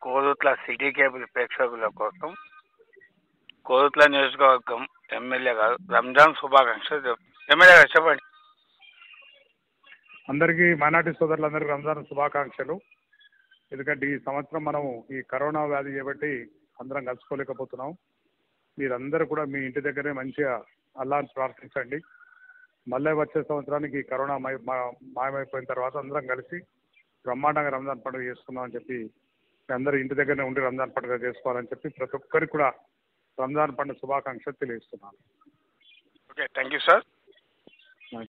Korutla city cable ప్రేక్షకుల కోసం కోరుట్ల నియోజకవర్గం ఎమ్మెల్యే గారు రంజాన్ శుభాకాంక్షలు చెప్ ఎమ్మెల్యే గారు చెప్పండి అందరికీ మైనార్టీ సోదరులందరికీ రంజాన్ శుభాకాంక్షలు ఎందుకంటే ఈ సంవత్సరం మనం ఈ కరోనా వ్యాధి చేపట్టి అందరం కలుసుకోలేకపోతున్నాం మీరందరూ కూడా మీ ఇంటి దగ్గరే మంచిగా అల్లాని ప్రార్థించండి మళ్ళీ వచ్చే సంవత్సరానికి ఈ కరోనా మయ మా- మాయమైపోయిన తర్వాత అందరం కలిసి బ్రహ్మాండంగా రంజాన్ పండుగ చేసుకుందాం అని చెప్పి మీ అందరూ ఇంటి దగ్గరనే ఉండి రంజాన్ పండుగ చేసుకోవాలని చెప్పి ప్రతి ఒక్కరికి కూడా రంజాన్ పండుగ శుభాకాంక్షలు తెలియజేస్తున్నాను ఓకే థ్యాంక్ యూ సార్